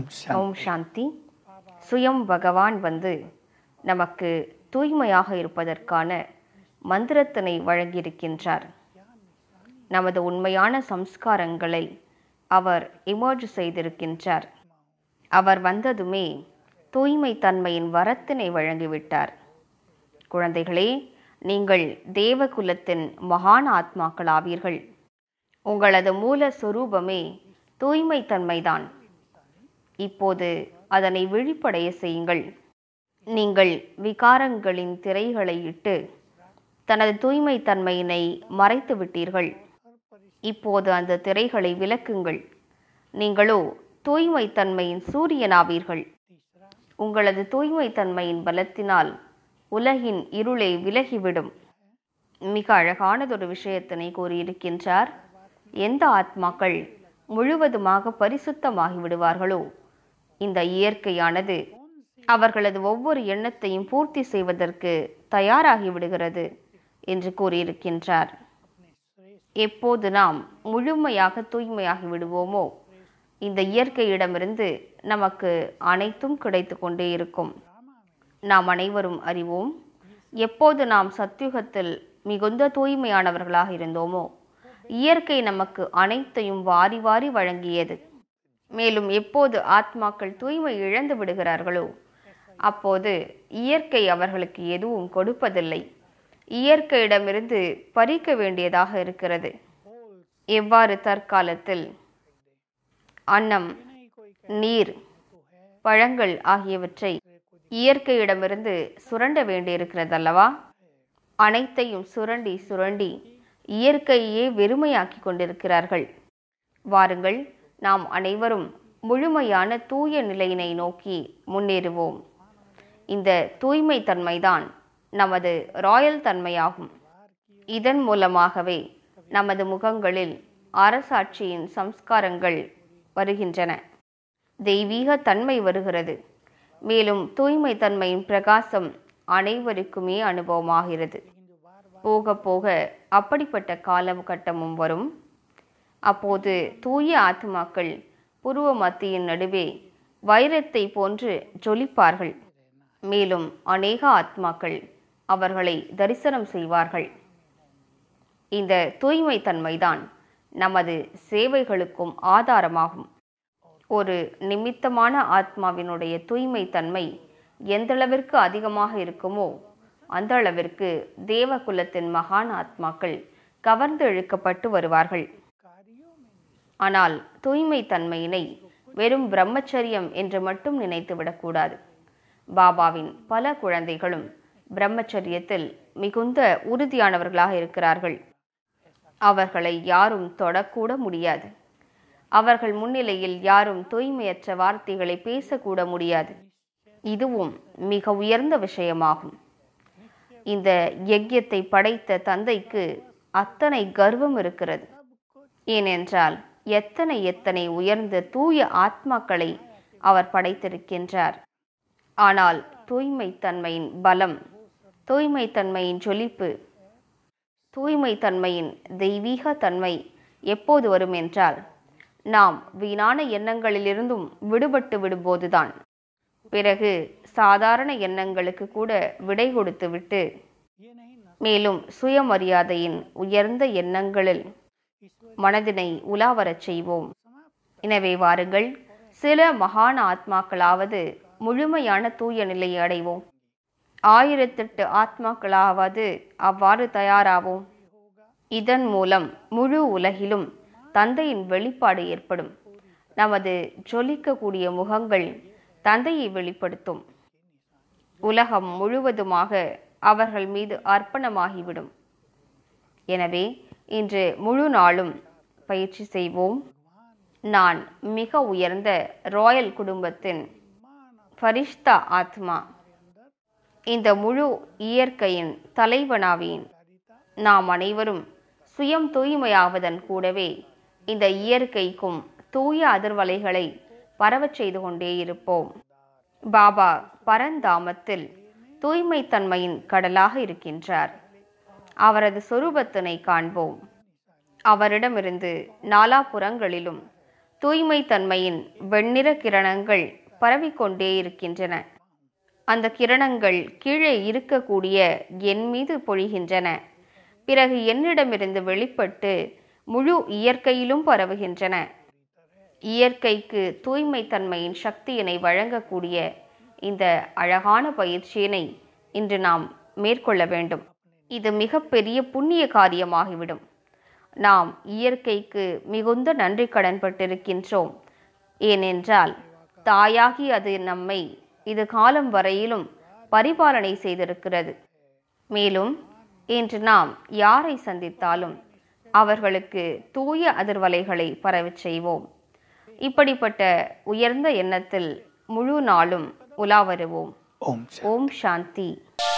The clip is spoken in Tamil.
शांति ஓம் சாந்தி சுயம் பகவான் வந்து நமக்கு தூய்மையாக இருப்பதற்கான மந்திரத்தினை வழங்கியிருக்கின்றார் நமது உண்மையான சம்ஸ்காரங்களை அவர் இமர்ஜ் செய்திருக்கின்றார் அவர் வந்ததுமே தூய்மை தன்மையின் வரத்தினை வழங்கிவிட்டார் குழந்தைகளே நீங்கள் தேவகுலத்தின் மகான் ஆத்மாக்களாவீர்கள் உங்களது மூல சொரூபமே தூய்மை தன்மைதான் இப்போது அதனை விழிப்படைய செய்யுங்கள் நீங்கள் விகாரங்களின் திரைகளை இட்டு தனது தூய்மை தன்மையினை மறைத்து விட்டீர்கள் இப்போது அந்த திரைகளை விலக்குங்கள் நீங்களோ தூய்மை தன்மையின் சூரியனாவீர்கள் உங்களது தூய்மை தன்மையின் பலத்தினால் உலகின் இருளே விலகிவிடும் மிக அழகானதொரு விஷயத்தினை கூறியிருக்கின்றார் எந்த ஆத்மாக்கள் முழுவதுமாக பரிசுத்தமாகி விடுவார்களோ இந்த இயற்கையானது அவர்களது ஒவ்வொரு எண்ணத்தையும் பூர்த்தி செய்வதற்கு தயாராகி விடுகிறது என்று கூறியிருக்கின்றார் எப்போது நாம் முழுமையாக தூய்மையாகி விடுவோமோ இந்த இயற்கையிடமிருந்து நமக்கு அனைத்தும் கிடைத்து கொண்டே இருக்கும் நாம் அனைவரும் அறிவோம் எப்போது நாம் சத்யுகத்தில் மிகுந்த தூய்மையானவர்களாக இருந்தோமோ இயற்கை நமக்கு அனைத்தையும் வாரி வாரி வழங்கியது மேலும் எப்போது ஆத்மாக்கள் தூய்மை இழந்து விடுகிறார்களோ அப்போது இயற்கை அவர்களுக்கு எதுவும் கொடுப்பதில்லை இயற்கையிடமிருந்து பறிக்க வேண்டியதாக இருக்கிறது எவ்வாறு தற்காலத்தில் அன்னம் நீர் பழங்கள் ஆகியவற்றை இயற்கையிடமிருந்து சுரண்ட வேண்டியிருக்கிறதல்லவா அனைத்தையும் சுரண்டி சுரண்டி இயற்கையே வெறுமையாக்கி கொண்டிருக்கிறார்கள் வாருங்கள் நாம் அனைவரும் முழுமையான தூய நிலையினை நோக்கி முன்னேறுவோம் இந்த தூய்மை தன்மைதான் நமது ராயல் தன்மையாகும் இதன் மூலமாகவே நமது முகங்களில் அரசாட்சியின் சம்ஸ்காரங்கள் வருகின்றன தெய்வீக தன்மை வருகிறது மேலும் தூய்மை தன்மையின் பிரகாசம் அனைவருக்குமே அனுபவமாகிறது போக போக அப்படிப்பட்ட காலகட்டமும் வரும் அப்போது தூய ஆத்மாக்கள் புருவ மத்தியின் நடுவே வைரத்தை போன்று ஜொலிப்பார்கள் மேலும் அநேக ஆத்மாக்கள் அவர்களை தரிசனம் செய்வார்கள் இந்த தூய்மை தன்மைதான் நமது சேவைகளுக்கும் ஆதாரமாகும் ஒரு நிமித்தமான ஆத்மாவினுடைய தூய்மை தன்மை எந்தளவிற்கு அதிகமாக இருக்குமோ அந்த அளவிற்கு தேவகுலத்தின் மகான் ஆத்மாக்கள் கவர்ந்து இழுக்கப்பட்டு வருவார்கள் ஆனால் தூய்மை தன்மையினை வெறும் பிரம்மச்சரியம் என்று மட்டும் நினைத்து விடக்கூடாது பாபாவின் பல குழந்தைகளும் பிரம்மச்சரியத்தில் மிகுந்த உறுதியானவர்களாக இருக்கிறார்கள் அவர்களை யாரும் தொடக்கூட முடியாது அவர்கள் முன்னிலையில் யாரும் தூய்மையற்ற வார்த்தைகளை பேசக்கூட முடியாது இதுவும் மிக உயர்ந்த விஷயமாகும் இந்த யஜ்யத்தை படைத்த தந்தைக்கு அத்தனை கர்வம் இருக்கிறது ஏனென்றால் எத்தனை எத்தனை உயர்ந்த தூய ஆத்மாக்களை அவர் படைத்திருக்கின்றார் ஆனால் தூய்மை தன்மையின் பலம் தூய்மை தன்மையின் ஜொலிப்பு தூய்மை தன்மையின் தெய்வீக தன்மை எப்போது வரும் என்றால் நாம் வீணான எண்ணங்களிலிருந்தும் விடுபட்டு விடும்போதுதான் பிறகு சாதாரண எண்ணங்களுக்கு கூட விடை கொடுத்துவிட்டு மேலும் சுயமரியாதையின் உயர்ந்த எண்ணங்களில் மனதினை உலாவரச் செய்வோம் எனவே வாருங்கள் சில மகான் ஆத்மாக்களாவது முழுமையான தூய நிலையை அடைவோம் ஆயிரத்தெட்டு ஆத்மாக்களாவது அவ்வாறு தயாராவோம் இதன் மூலம் முழு உலகிலும் தந்தையின் வெளிப்பாடு ஏற்படும் நமது ஜொலிக்கக்கூடிய முகங்கள் தந்தையை வெளிப்படுத்தும் உலகம் முழுவதுமாக அவர்கள் மீது அர்ப்பணமாகிவிடும் எனவே இன்று முழு நாளும் பயிற்சி செய்வோம் நான் மிக உயர்ந்த ராயல் குடும்பத்தின் ஃபரிஷ்தா ஆத்மா இந்த முழு இயற்கையின் தலைவனாவேன் நாம் அனைவரும் சுயம் தூய்மையாவதன் கூடவே இந்த இயற்கைக்கும் தூய அதிர்வலைகளை பரவச் செய்து கொண்டே இருப்போம் பாபா பரந்தாமத்தில் தூய்மை தன்மையின் கடலாக இருக்கின்றார் அவரது சொரூபத்தினை காண்போம் அவரிடமிருந்து நாலாபுறங்களிலும் தூய்மை தன்மையின் வெண்ணிற கிரணங்கள் பரவிக்கொண்டே இருக்கின்றன அந்த கிரணங்கள் கீழே இருக்கக்கூடிய என் மீது பொழிகின்றன பிறகு என்னிடமிருந்து வெளிப்பட்டு முழு இயற்கையிலும் பரவுகின்றன இயற்கைக்கு தூய்மை தன்மையின் சக்தியினை வழங்கக்கூடிய இந்த அழகான பயிற்சியினை இன்று நாம் மேற்கொள்ள வேண்டும் இது மிகப்பெரிய புண்ணிய காரியமாகிவிடும் நாம் இயற்கைக்கு மிகுந்த நன்றி கடன்பட்டிருக்கின்றோம் ஏனென்றால் தாயாகி அது நம்மை இது காலம் வரையிலும் பரிபாலனை செய்திருக்கிறது மேலும் இன்று நாம் யாரை சந்தித்தாலும் அவர்களுக்கு தூய அதிர்வலைகளை பரவச் செய்வோம் இப்படிப்பட்ட உயர்ந்த எண்ணத்தில் முழு நாளும் உலா வருவோம் ஓம் ஓம் சாந்தி